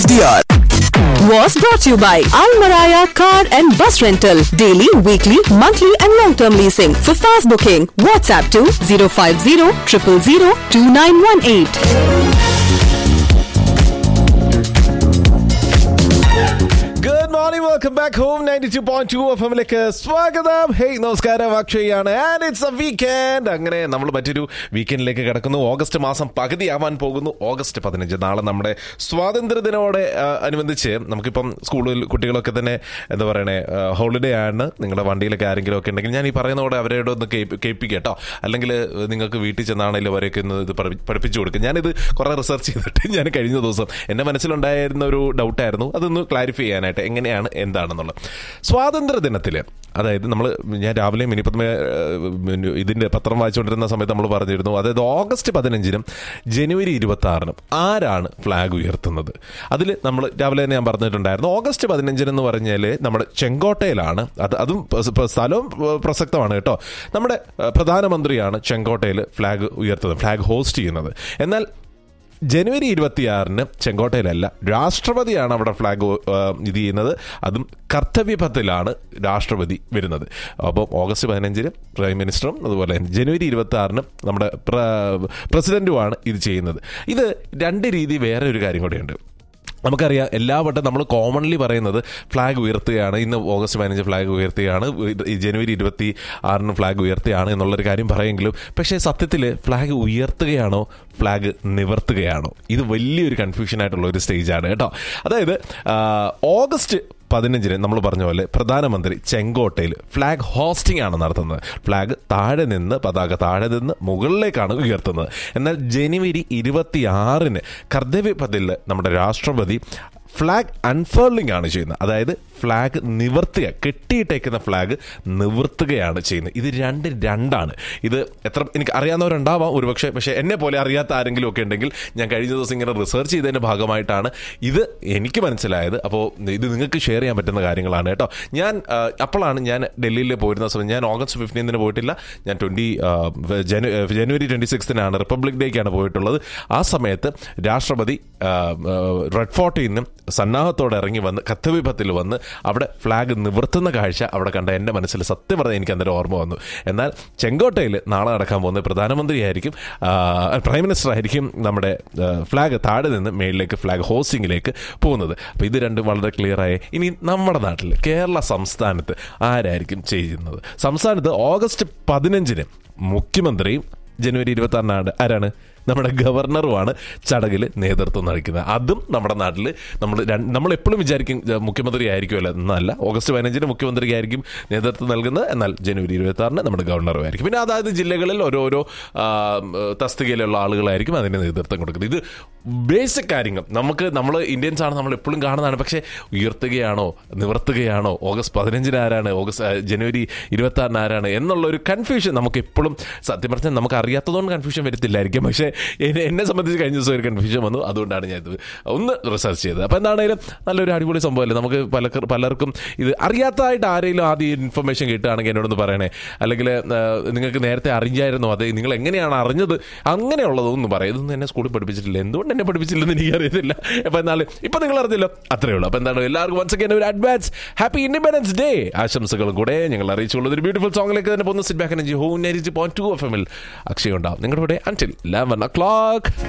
DR. was brought to you by Al Maraya Car and Bus Rental. Daily, weekly, monthly and long-term leasing. For fast booking, WhatsApp to 050 000 2918. Good morning welcome back home ninety two point two F എമ്മിലേക്ക് സ്വാഗതം hey നമസ്കാരം അക്ഷയാണ് and it's a weekend അങ്ങനെ നമ്മൾ മറ്റൊരു വീക്കെൻഡിലേക്ക് കിടക്കുന്നു August മാസം പകുതിയാവാൻ പോകുന്നു ഓഗസ്റ്റ് പതിനഞ്ച് നാളെ നമ്മുടെ സ്വാതന്ത്ര്യ ദിനത്തോടെ ആ, അനുബന്ധിച്ച് നമുക്കിപ്പം സ്കൂളിൽ കുട്ടികളൊക്കെ തന്നെ എന്താ പറയണേ ഹോളിഡേ ആണ് നിങ്ങളുടെ വണ്ടിയിലൊക്കെ ആരെങ്കിലും ഒക്കെ ഉണ്ടെങ്കിൽ ഞാൻ ഈ പറയുന്ന പോലെ അവരോട് ഒന്ന് കേൾപ്പി- കേൾപ്പിക്കുക കേട്ടോ അല്ലെങ്കിൽ നിങ്ങൾക്ക് വീട്ടിൽ ചെന്നാണെങ്കിലും അവരെയൊക്കെ ഒന്ന് ഇത് പഠി- പഠിപ്പിച്ചു കൊടുക്കും ഞാനിത് കുറേ റിസർച്ച് ചെയ്തിട്ട് ഞാൻ കഴിഞ്ഞ ദിവസം എൻ്റെ മനസ്സിലുണ്ടായിരുന്ന ഒരു ഡൗട്ടായിരുന്നു അതൊന്ന് ക്ലാരിഫൈ ചെയ്യാനായിട്ട് എങ്ങനെയാണ് എന്താണെന്നുള്ളത് സ്വാതന്ത്ര്യ ദിനത്തിൽ അതായത് നമ്മൾ ഞാൻ രാവിലെ മിനിപ്പത്മ ഇതിൻ്റെ പത്രം വായിച്ചുകൊണ്ടിരുന്ന സമയത്ത് നമ്മൾ പറഞ്ഞിരുന്നു അതായത് ഓഗസ്റ്റ് പതിനഞ്ചിനും ജനുവരി ഇരുപത്തി ആറിനും ആരാണ് ഫ്ലാഗ് ഉയർത്തുന്നത് അതിൽ നമ്മൾ രാവിലെ തന്നെ ഞാൻ പറഞ്ഞിട്ടുണ്ടായിരുന്നു ഓഗസ്റ്റ് പതിനഞ്ചിനെന്ന് പറഞ്ഞാൽ നമ്മുടെ ചെങ്കോട്ടയിലാണ് അത് അതും പ- പ- സ്ഥലവും പ- പ്രസക്തമാണ് കേട്ടോ നമ്മുടെ ഏഹ്, പ്രധാനമന്ത്രിയാണ് ചെങ്കോട്ടയിൽ ഫ്ലാഗ് ഉയർത്തുന്നത് ഫ്ലാഗ് ഹോസ്റ്റ് ചെയ്യുന്നത് എന്നാൽ ജനുവരി ഇരുപത്തിയാറിന് ചെങ്കോട്ടയിലല്ല രാഷ്ട്രപതിയാണ് അവിടെ ഫ്ലാഗ് ഇത് ചെയ്യുന്നത് അതും കർത്തവ്യപഥത്തിലാണ് രാഷ്ട്രപതി വരുന്നത് അപ്പോൾ ഓഗസ്റ്റ് പതിനഞ്ചിന് പ്രൈം മിനിസ്റ്ററും അതുപോലെ തന്നെ ജനുവരി ഇരുപത്തി ആറിന് നമ്മുടെ പ്ര- പ്രസിഡന്റുമാണ് ഇത് ചെയ്യുന്നത് ഇത് രണ്ട് രീതി വേറെ ഒരു കാര്യം കൂടെയുണ്ട് നമുക്കറിയാം എല്ലാ വട്ടം നമ്മൾ കോമൺലി പറയുന്നത് ഫ്ലാഗ് ഉയർത്തുകയാണ് ഇന്ന് ഓഗസ്റ്റ് പതിനഞ്ച് ഫ്ലാഗ് ഉയർത്തുകയാണ് ഈ ജനുവരി ഇരുപത്തി ആറിന് ഫ്ലാഗ് ഉയർത്തുകയാണ് എന്നുള്ളൊരു കാര്യം പറയെങ്കിലും പക്ഷേ സത്യത്തിൽ ഫ്ലാഗ് ഉയർത്തുകയാണോ ഫ്ലാഗ് നിവർത്തുകയാണോ ഇത് വലിയൊരു കൺഫ്യൂഷൻ ആയിട്ടുള്ള ഒരു സ്റ്റേജാണ് കേട്ടോ അതായത് ആ, ഓഗസ്റ്റ് പതിനഞ്ചിന് നമ്മൾ പറഞ്ഞ പോലെ പ്രധാനമന്ത്രി ചെങ്കോട്ടയിൽ ഫ്ലാഗ് ഹോസ്റ്റിംഗ് ആണ് നടത്തുന്നത് ഫ്ലാഗ് താഴെ നിന്ന് പതാക താഴെ നിന്ന് മുകളിലേക്കാണ് ഉയർത്തുന്നത് എന്നാൽ ജനുവരി ഇരുപത്തി ആറിന് കർത്തവ്യപഥത്തിൽ നമ്മുടെ രാഷ്ട്രപതി ഫ്ലാഗ് അൺഫേർലിംഗ് ആണ് ചെയ്യുന്നത് അതായത് ഫ്ലാഗ് നിവർത്തുക കെട്ടിയിട്ടേക്കുന്ന ഫ്ലാഗ് നിവർത്തുകയാണ് ചെയ്യുന്നത് ഇത് രണ്ട് രണ്ടാണ് ഇത് എത്ര എനിക്ക് അറിയാവുന്നവരുണ്ടാവാം ഒരുപക്ഷെ പക്ഷേ എന്നെ പോലെ അറിയാത്ത ആരെങ്കിലും ഒക്കെ ഉണ്ടെങ്കിൽ ഞാൻ കഴിഞ്ഞ ദിവസം ഇങ്ങനെ റിസർച്ച് ചെയ്തതിന്റെ ഭാഗമായിട്ടാണ് ഇത് എനിക്ക് മനസ്സിലായത് അപ്പോൾ ഇത് നിങ്ങൾക്ക് ഷെയർ ചെയ്യാൻ പറ്റുന്ന കാര്യങ്ങളാണ് കേട്ടോ ഞാൻ ആ, അപ്പോഴാണ് ഞാൻ ഡൽഹിയിൽ പോയിരുന്ന സമയം ഞാൻ ഓഗസ്റ്റ് ഫിഫ്റ്റീൻത്തിന് പോയിട്ടില്ല ഞാൻ ട്വൻറ്റി ജനുവരി ട്വൻറ്റി സിക്സ്തിനാണ് റിപ്പബ്ലിക് ഡേക്കാണ് പോയിട്ടുള്ളത് ആ സമയത്ത് രാഷ്ട്രപതി ആ, ആ, റെഡ് ഫോർട്ടിൽ നിന്നും സന്നാഹത്തോടെ ഇറങ്ങി വന്ന് കത്തവിപത്തിൽ വന്ന് അവിടെ ഫ്ലാഗ് നിവർത്തുന്ന കാഴ്ച അവിടെ കണ്ട എൻ്റെ മനസ്സിൽ സത്യം പറഞ്ഞാൽ എനിക്ക് അന്നേരം ഓർമ്മ വന്നു എന്നാൽ ചെങ്കോട്ടയിൽ നാളെ നടക്കാൻ പോകുന്നത് പ്രധാനമന്ത്രിയായിരിക്കും ആ, പ്രൈം മിനിസ്റ്റർ ആയിരിക്കും നമ്മുടെ ആ, ഫ്ലാഗ് താഴെ നിന്ന് മേളിലേക്ക് ഫ്ലാഗ് ഹോസ്റ്റിംഗിലേക്ക് പോകുന്നത് അപ്പോൾ ഇത് രണ്ടും വളരെ ക്ലിയർ ആയി ഇനി നമ്മുടെ നാട്ടിൽ കേരള സംസ്ഥാനത്ത് ആരായിരിക്കും ചെയ്യുന്നത് സംസ്ഥാനത്ത് ഓഗസ്റ്റ് പതിനഞ്ചിന് മുഖ്യമന്ത്രിയും ജനുവരി ഇരുപത്തി ആറിനാണ് ആരാണ് നമ്മുടെ ഗവർണറുമാണ് ചടങ്ങിൽ നേതൃത്വം നയിക്കുന്നത് അതും നമ്മുടെ നാട്ടിൽ നമ്മൾ രണ്ട്- നമ്മൾ എപ്പോഴും വിചാരിക്കും ജ- മുഖ്യമന്ത്രി ആയിരിക്കുമല്ലോ എന്നല്ല ഓഗസ്റ്റ് പതിനഞ്ചിന് മുഖ്യമന്ത്രി ആയിരിക്കും നേതൃത്വം നൽകുന്നത് എന്നാൽ ജനുവരി ഇരുപത്തി ആറിന് നമ്മുടെ ഗവർണറും ആയിരിക്കും പിന്നെ അതായത് ജില്ലകളിൽ ഓരോരോ ആ, തസ്തികയിലുള്ള ആളുകളായിരിക്കും അതിന് നേതൃത്വം കൊടുക്കുന്നത് ഇത് ബേസിക് കാര്യങ്ങൾ നമുക്ക് നമ്മൾ ഇന്ത്യൻസ് ആണ് നമ്മൾ എപ്പോഴും കാണുന്നതാണ് പക്ഷേ ഉയർത്തുകയാണോ നിവർത്തുകയാണോ ഓഗസ്റ്റ് പതിനഞ്ചിന് ആരാണ് ഓഗസ്റ്റ് ആ, ജനുവരി ഇരുപത്തി ആറിന് ആരാണ് എന്നുള്ള ഒരു കൺഫ്യൂഷൻ നമുക്ക് എപ്പോഴും സത്യം പറഞ്ഞാൽ നമുക്ക് അറിയാത്തതുകൊണ്ട് കൺഫ്യൂഷൻ വരത്തില്ലായിരിക്കും പക്ഷേ എന്നെ- എന്നെ സംബന്ധിച്ച് കഴിഞ്ഞ ദിവസം ഒരു കൺഫ്യൂഷൻ വന്നു അതുകൊണ്ടാണ് ഞാൻ ഇത് ഒന്ന് റിസർച്ച് ചെയ്തത് അപ്പോൾ എന്താണെങ്കിലും നല്ലൊരു അടിപൊളി സംഭവമല്ലേ നമുക്ക് പല പലർക്കും ഇത് അറിയാത്തതായിട്ട് ആരെങ്കിലും ആദ്യം ഇൻഫർമേഷൻ കിട്ടുകയാണെങ്കിൽ എന്നോടൊന്ന് പറയണേ അല്ലെങ്കിൽ ആ, നിങ്ങൾക്ക് നേരത്തെ അറിഞ്ഞായിരുന്നോ അതെ നിങ്ങൾ എങ്ങനെയാണ് അറിഞ്ഞത് അങ്ങനെയുള്ളതൊന്നും പറയാം ഇതൊന്നും എന്നെ സ്കൂളിൽ പഠിപ്പിച്ചിട്ടില്ല എന്തുകൊണ്ട് എന്നെ പഠിപ്പിച്ചില്ലെന്ന് എനിക്കറിയത്തില്ല അപ്പോൾ എന്നാലും ഇപ്പം നിങ്ങൾ അറിഞ്ഞല്ലോ അത്രേ ഉള്ളൂ അപ്പോൾ എന്താണ് എല്ലാവർക്കും വൺസ് അഗൈൻ ഒരു അഡ്വാൻസ് ഹാപ്പി ഇൻഡിപെൻഡൻസ് ഡേ ആശംസകളും കൂടെ ഞങ്ങൾ അറിയിച്ചുള്ളത് ഒരു ബ്യൂട്ടിഫുൾ സോങ്ങിലേക്ക് തന്നെ പോകുന്ന sit back energy home night point two F എമ്മിൽ അക്ഷയ ഉണ്ടാവും നിങ്ങളുടെ കൂടെ അൺടിൽ ലെവൻ ഒ ക്ലോക്ക്